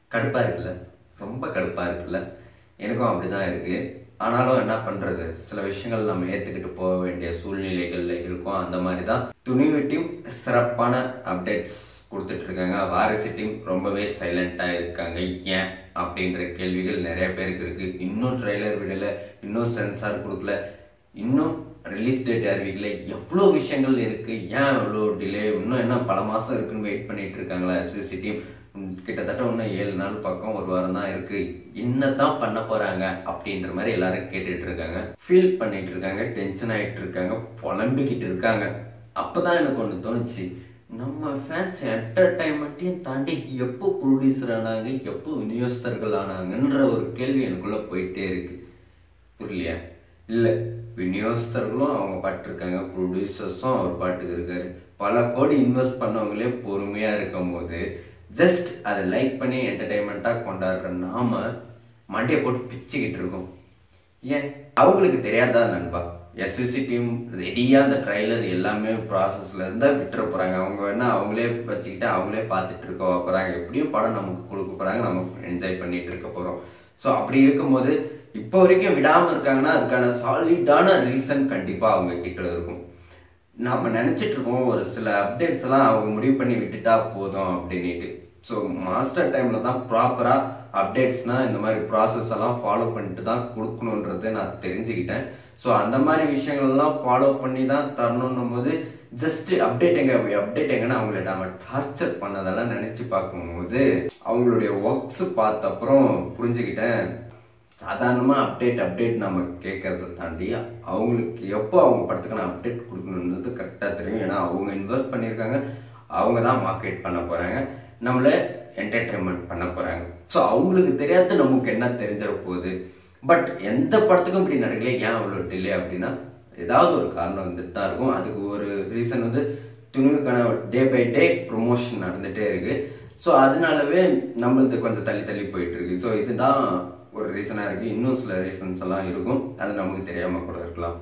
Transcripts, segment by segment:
கடுப்பாக இருக்குல்ல ரொம்ப கடுப்பாக இருக்குல்ல எனக்கும் அப்படிதான் இருக்கு ஆனாலும் என்ன பண்றது சில விஷயங்கள் நம்ம ஏத்துக்கிட்டு போக வேண்டிய சூழ்நிலைகள்ல இருக்கும் அந்த மாதிரி தான் துணிவு டீம் சிறப்பான அப்டேட்ஸ் கொடுத்துட்டு இருக்காங்க வாரிசு டீம் ரொம்பவே சைலண்டா இருக்காங்க ஏன் அப்படின்ற கேள்விகள் நிறைய பேருக்கு இருக்கு இன்னும் ட்ரெய்லர் விடல இன்னும் சென்சார் கொடுக்கல இன்னும் ரிலீஸ் டேட் அறிவிக்கல எவ்வளோ விஷயங்கள் இருக்கு ஏன் அவ்வளோ டிலே இன்னும் என்ன பல மாசம் இருக்குன்னு வெயிட் பண்ணிட்டு இருக்காங்களா எஸ்விசி டீம் கிட்டத்தட்ட இன்னும் ஏழு நாள் பக்கம் ஒரு வாரம் தான் இருக்கு என்னதான் பண்ண போறாங்க அப்படின்ற மாதிரி எல்லாரும் கேட்டுட்டு இருக்காங்க ஃபீல் பண்ணிட்டு இருக்காங்க டென்ஷன் ஆயிட்டு இருக்காங்க புலம்பிக்கிட்டு இருக்காங்க அப்பதான் எனக்கு ஒன்று தோணுச்சு நம்ம ஃபேன்ஸ் என்டர்டைன்மெண்ட்டையும் தாண்டி எப்போ ப்ரொடியூசர் ஆனாங்க எப்போ விநியோகஸ்தர்கள் ஆனாங்கன்ற ஒரு கேள்வி எனக்குள்ள போயிட்டே இருக்கு புரியலையா இல்லை விநியோகஸ்தர்களும் அவங்க பாட்டு இருக்காங்க ப்ரொடியூசர்ஸும் அவர் பாட்டுக்கு இருக்காரு பல கோடி இன்வெஸ்ட் பண்ணவங்களே பொறுமையா இருக்கும் போது ஜஸ்ட் அதை லைக் பண்ணி என்டர்டைன்மெண்ட்டாக கொண்டாடுற நாம மண்டையை போட்டு பிச்சுக்கிட்டு இருக்கோம் ஏன் அவங்களுக்கு தெரியாதா நண்பா எஸ்விசி டீம் ரெடியாக அந்த ட்ரைலர் எல்லாமே ப்ராசஸ்ல இருந்தா விட்டுற போறாங்க அவங்க வேணா அவங்களே வச்சுக்கிட்டு அவங்களே பார்த்துட்டு இருக்க போறாங்க எப்படியும் படம் நமக்கு கொடுக்க போறாங்க நமக்கு என்ஜாய் பண்ணிட்டு இருக்க போறோம் ஸோ அப்படி இருக்கும்போது இப்போ வரைக்கும் விடாம இருக்காங்கன்னா அதுக்கான சாலிடான ரீசன் கண்டிப்பா அவங்க கிட்ட இருக்கும் நம்ம நினைச்சிட்டு இருக்கோம் ஒரு சில அப்டேட்ஸ் எல்லாம் அவங்க முடிவு பண்ணி விட்டுட்டா போதும் அப்படின்னுட்டு ஸோ மாஸ்டர் டைம்ல தான் ப்ராப்பரா அப்டேட்ஸ்னா இந்த மாதிரி ப்ராசஸ் எல்லாம் ஃபாலோ பண்ணிட்டு தான் கொடுக்கணுன்றது நான் தெரிஞ்சுக்கிட்டேன் ஸோ அந்த மாதிரி விஷயங்கள் எல்லாம் ஃபாலோ பண்ணி தான் தரணுன்னும் போது ஜஸ்ட் அப்டேட் எங்க அப்டேட் எங்கன்னா அவங்கள நம்ம டார்ச்சர் பண்ணதெல்லாம் நினைச்சு பார்க்கும்போது அவங்களுடைய ஒர்க்ஸ் பார்த்த அப்புறம் புரிஞ்சுக்கிட்டேன் சாதாரணமாக அப்டேட் அப்டேட் நம்ம கேட்கறத தாண்டி அவங்களுக்கு எப்போ அவங்க படத்துக்கான அப்டேட் கொடுக்கணுன்றது கரெக்டாக தெரியும் ஏன்னா அவங்க இன்வெஸ்ட் பண்ணியிருக்காங்க அவங்க தான் மார்க்கெட் பண்ண போகிறாங்க நம்மளை என்டர்டைன்மெண்ட் பண்ண போகிறாங்க ஸோ அவங்களுக்கு தெரியாத நமக்கு என்ன தெரிஞ்சிட போகுது பட் எந்த படத்துக்கும் இப்படி நடக்கல ஏன் அவ்வளோ டிலே அப்படின்னா ஏதாவது ஒரு காரணம் வந்துட்டு தான் இருக்கும் அதுக்கு ஒரு ரீசன் வந்து துணிவுக்கான டே பை டே ப்ரொமோஷன் நடந்துகிட்டே இருக்கு ஸோ அதனாலவே நம்மளது கொஞ்சம் தள்ளி தள்ளி போயிட்டு இருக்கு ஸோ இதுதான் ஒரு ரீசனாக இருக்குது இன்னும் சில ரீசன்ஸ் எல்லாம் இருக்கும் அது நமக்கு தெரியாமல் கூட இருக்கலாம்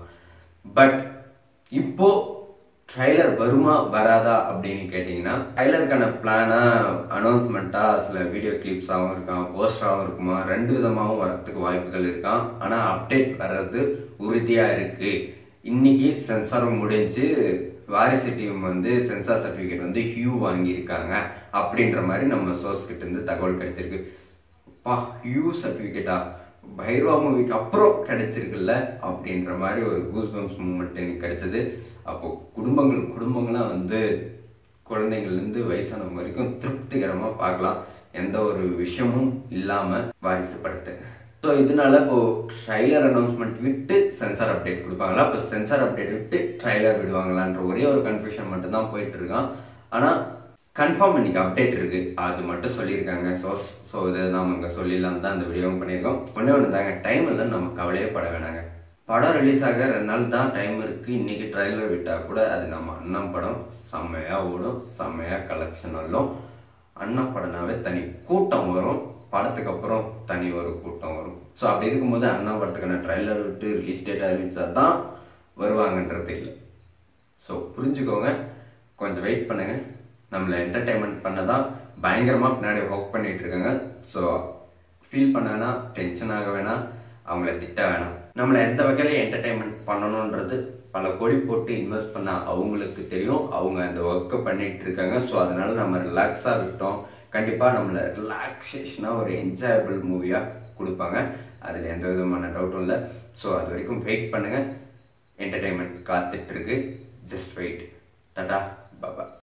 பட் இப்போ ட்ரைலர் வருமா வராதா அப்படின்னு கேட்டிங்கன்னா ட்ரைலருக்கான பிளானா அனௌன்ஸ்மெண்ட்டா சில வீடியோ கிளிப்ஸாகவும் இருக்கான் போஸ்டராகவும் இருக்குமா ரெண்டு விதமாகவும் வரத்துக்கு வாய்ப்புகள் இருக்கான் ஆனால் அப்டேட் வர்றது உறுதியாக இருக்கு இன்னைக்கு சென்சாரும் முடிஞ்சு வாரிசு டீம் வந்து சென்சார் சர்டிஃபிகேட் வந்து ஹியூ வாங்கியிருக்காங்க அப்படின்ற மாதிரி நம்ம சோர்ஸ் கிட்ட இருந்து தகவல் கிடைச்சிருக்கு பா ஹியூ சர்டிஃபிகேட்டா பைரவா மூவிக்கு அப்புறம் கிடைச்சிருக்குல்ல அப்படின்ற மாதிரி ஒரு கூஸ் பம்ஸ் மூமெண்ட் எனக்கு கிடைச்சது அப்போ குடும்பங்கள் குடும்பங்களாம் வந்து குழந்தைங்கள்லேருந்து வயசானவங்க வரைக்கும் திருப்திகரமாக பார்க்கலாம் எந்த ஒரு விஷயமும் இல்லாமல் வாரிசு படத்தை ஸோ இதனால இப்போ ட்ரைலர் அனௌன்ஸ்மெண்ட் விட்டு சென்சார் அப்டேட் கொடுப்பாங்களா இப்போ சென்சார் அப்டேட் விட்டு ட்ரைலர் விடுவாங்களான்ற ஒரே ஒரு கன்ஃபியூஷன் மட்டும் தான் போயிட்டு இருக்கான் ஆனால் கன்ஃபார்ம் இன்னைக்கு அப்டேட் இருக்கு அது மட்டும் சொல்லியிருக்காங்க ஸோ ஸோ இதை நாம இங்கே சொல்லிடலாம் தான் இந்த வீடியோவும் பண்ணியிருக்கோம் ஒன்றே ஒன்று தாங்க டைம் இல்லை நம்ம கவலையே பட வேணாங்க படம் ரிலீஸ் ஆக ரெண்டு நாள் தான் டைம் இருக்கு இன்னைக்கு ட்ரைலர் விட்டா கூட அது நம்ம அண்ணன் படம் செம்மையா ஓடும் செம்மையா கலெக்ஷன் வரலும் அண்ணன் படம்னாவே தனி கூட்டம் வரும் படத்துக்கு அப்புறம் தனி ஒரு கூட்டம் வரும் ஸோ அப்படி இருக்கும்போது அண்ணா படத்துக்கான ட்ரைலர் விட்டு ரிலீஸ் டேட் அறிவிச்சா தான் வருவாங்கன்றது இல்லை ஸோ புரிஞ்சுக்கோங்க கொஞ்சம் வெயிட் பண்ணுங்க நம்மளை என்டர்டைன்மெண்ட் பண்ண தான் பயங்கரமாக பின்னாடி ஒர்க் பண்ணிட்டு இருக்காங்க ஸோ ஃபீல் பண்ண வேணாம் டென்ஷன் ஆக வேணாம் அவங்கள திட்ட வேணாம் நம்மளை எந்த வகையில என்டர்டைன்மெண்ட் பண்ணணுன்றது பல கோடி போட்டு இன்வெஸ்ட் பண்ண அவங்களுக்கு தெரியும் அவங்க அந்த ஒர்க்கை பண்ணிட்டு இருக்காங்க ஸோ அதனால நம்ம ரிலாக்ஸாக விட்டோம் கண்டிப்பாக நம்மளை ரிலாக்ஸேஷனாக ஒரு என்ஜாயபிள் மூவியாக கொடுப்பாங்க அதில் எந்த விதமான டவுட்டும் இல்லை ஸோ அது வரைக்கும் வெயிட் பண்ணுங்க என்டர்டைன்மெண்ட் காத்துட்டு இருக்கு ஜஸ்ட் வெயிட் டாடா பாபா